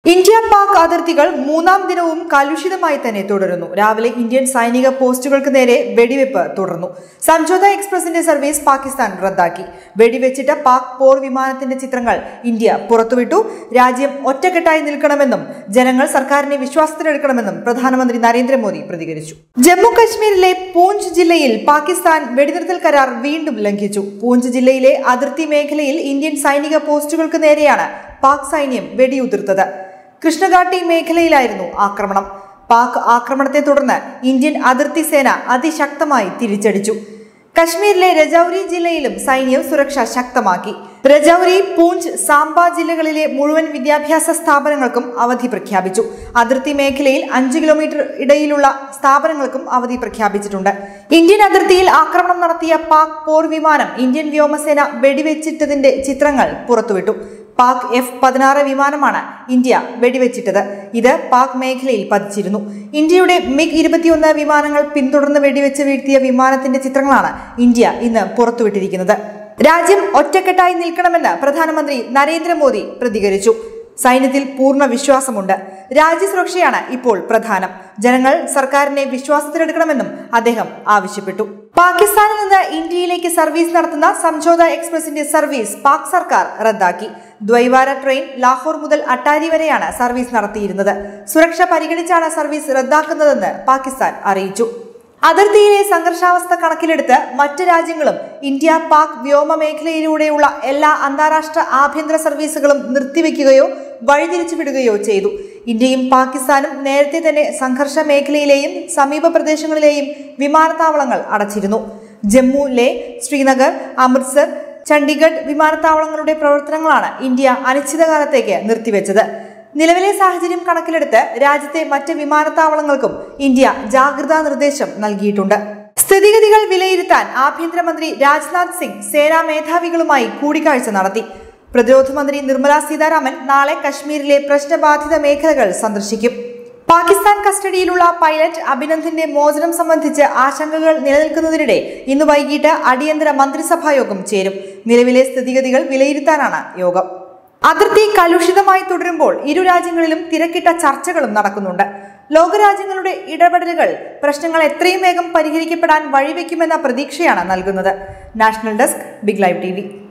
India Pak അതിർത്തികൾ മൂന്നാം ദിനവും കലുഷിതമായി തന്നെ തുടരുന്നു രാവിലെ ഇന്ത്യൻ സൈനിക പോസ്റ്റുകൾക്ക് നേരെ വെടിവെപ്പ് തുടർന്നു സംജോത എക്സ്പ്രസിന്റെ സർവീസ് പാകിസ്ഥാൻ റദ്ദാക്കി വെടിവെച്ചിട്ട പാക് പോർ വിമാനത്തിന്റെ ചിത്രങ്ങൾ ഇന്ത്യ പുറത്തുവിട്ടു രാജ്യം ഒറ്റക്കെട്ടായി നിൽക്കണമെന്നും ജനങ്ങൾ സർക്കാരിനെ വിശ്വാസത്തിലെടുക്കണമെന്നും പ്രധാനമന്ത്രി നരേന്ദ്രമോദി പ്രതികരിച്ചു ജമ്മു കശ്മീരിലെ പൂഞ്ച് ജില്ലയിൽ പാകിസ്ഥാൻ വെടിനിർത്തൽ കരാർ വീണ്ടും ലംഘിച്ചു പൂഞ്ച് ജില്ലയിലെ അതിർത്തി മേഖലയിൽ ഇന്ത്യൻ സൈനിക പോസ്റ്റുകൾക്ക് നേരെയാണ് പാക് സൈന്യം വെടിയുതിർത്തത് കൃഷ്ണഘാട്ടി മേഖലയിലായിരുന്നു ആക്രമണം പാക് ആക്രമണത്തെ തുടർന്ന് ഇന്ത്യൻ അതിർത്തി സേന അതിശക്തമായി തിരിച്ചടിച്ചു കശ്മീരിലെ രജൌരി ജില്ലയിലും സൈന്യം സുരക്ഷ ശക്തമാക്കി രജൌരി പൂഞ്ച് സാംബ ജില്ലകളിലെ മുഴുവൻ വിദ്യാഭ്യാസ സ്ഥാപനങ്ങൾക്കും അവധി പ്രഖ്യാപിച്ചു അതിർത്തി മേഖലയിൽ അഞ്ച് കിലോമീറ്റർ ഇടയിലുള്ള സ്ഥാപനങ്ങൾക്കും അവധി പ്രഖ്യാപിച്ചിട്ടുണ്ട് ഇന്ത്യൻ അതിർത്തിയിൽ ആക്രമണം നടത്തിയ പാക് പോർ വിമാനം ഇന്ത്യൻ വ്യോമസേന വെടിവെച്ചിട്ടതിന്റെ ചിത്രങ്ങൾ പുറത്തുവിട്ടു പാക് എഫ് പതിനാറ് വിമാനമാണ് ഇന്ത്യ വെടിവെച്ചിട്ടത് ഇത് പാക് മേഖലയിൽ പതിച്ചിരുന്നു ഇന്ത്യയുടെ മിഗ് ഇരുപത്തിയൊന്ന് വിമാനങ്ങൾ പിന്തുടർന്ന് വെടിവെച്ച് വീഴ്ത്തിയ വിമാനത്തിന്റെ ചിത്രങ്ങളാണ് ഇന്ത്യ ഇന്ന് പുറത്തുവിട്ടിരിക്കുന്നത് രാജ്യം ഒറ്റക്കെട്ടായി നിൽക്കണമെന്ന് പ്രധാനമന്ത്രി നരേന്ദ്രമോദി പ്രതികരിച്ചു സൈന്യത്തിൽ പൂർണ്ണ വിശ്വാസമുണ്ട് രാജ്യസുരക്ഷയാണ് ഇപ്പോൾ പ്രധാനം ജനങ്ങൾ സർക്കാരിനെ വിശ്വാസത്തിലെടുക്കണമെന്നും അദ്ദേഹം ആവശ്യപ്പെട്ടു പാകിസ്ഥാനിൽ നിന്ന് ഇന്ത്യയിലേക്ക് സർവീസ് നടത്തുന്ന സംജോത എക്സ്പ്രസിന്റെ സർവീസ് പാക് സർക്കാർ റദ്ദാക്കി ദ്വൈവാര ട്രെയിൻ ലാഹോർ മുതൽ അട്ടാരി വരെയാണ് സർവീസ് നടത്തിയിരുന്നത് സുരക്ഷ പരിഗണിച്ചാണ് സർവീസ് റദ്ദാക്കുന്നതെന്ന് പാകിസ്ഥാൻ അറിയിച്ചു അതിർത്തിയിലെ സംഘർഷാവസ്ഥ കണക്കിലെടുത്ത് മറ്റ് രാജ്യങ്ങളും ഇന്ത്യ പാക് വ്യോമ മേഖലയിലൂടെയുള്ള എല്ലാ അന്താരാഷ്ട്ര ആഭ്യന്തര സർവീസുകളും നിർത്തിവെക്കുകയോ വഴിതിരിച്ചുവിടുകയോ ചെയ്തു ഇന്ത്യയും പാകിസ്ഥാനും നേരത്തെ തന്നെ സംഘർഷ മേഖലയിലെയും സമീപ പ്രദേശങ്ങളിലെയും വിമാനത്താവളങ്ങൾ അടച്ചിരുന്നു ജമ്മു ലേ ശ്രീനഗർ അമൃത്സർ ചണ്ഡീഗഡ് വിമാനത്താവളങ്ങളുടെ പ്രവർത്തനങ്ങളാണ് ഇന്ത്യ അനിശ്ചിതകാലത്തേക്ക് നിർത്തിവെച്ചത് നിലവിലെ സാഹചര്യം കണക്കിലെടുത്ത് രാജ്യത്തെ മറ്റ് വിമാനത്താവളങ്ങൾക്കും ഇന്ത്യ ജാഗ്രതാ നിർദ്ദേശം നൽകിയിട്ടുണ്ട് സ്ഥിതിഗതികൾ വിലയിരുത്താൻ ആഭ്യന്തരമന്ത്രി രാജ്നാഥ് സിംഗ് സേനാ മേധാവികളുമായി കൂടിക്കാഴ്ച നടത്തി പ്രതിരോധ മന്ത്രി നിർമ്മല സീതാരാമൻ നാളെ കശ്മീരിലെ പ്രശ്നബാധിത മേഖലകൾ സന്ദർശിക്കും പാകിസ്ഥാൻ കസ്റ്റഡിയിലുള്ള പൈലറ്റ് അഭിനന്ദിന്റെ മോചനം സംബന്ധിച്ച് ആശങ്കകൾ നിലനിൽക്കുന്നതിനിടെ ഇന്ന് വൈകിട്ട് അടിയന്തര മന്ത്രിസഭാ യോഗം ചേരും നിലവിലെ സ്ഥിതിഗതികൾ വിലയിരുത്താനാണ് യോഗം അതിർത്തി കലുഷിതമായി തുടരുമ്പോൾ ഇരു രാജ്യങ്ങളിലും തിരക്കിട്ട ചർച്ചകളും നടക്കുന്നുണ്ട് ലോകരാജ്യങ്ങളുടെ ഇടപെടലുകൾ പ്രശ്നങ്ങൾ എത്രയും വേഗം പരിഹരിക്കപ്പെടാൻ വഴിവെക്കുമെന്ന പ്രതീക്ഷയാണ് നൽകുന്നത് national desk big live T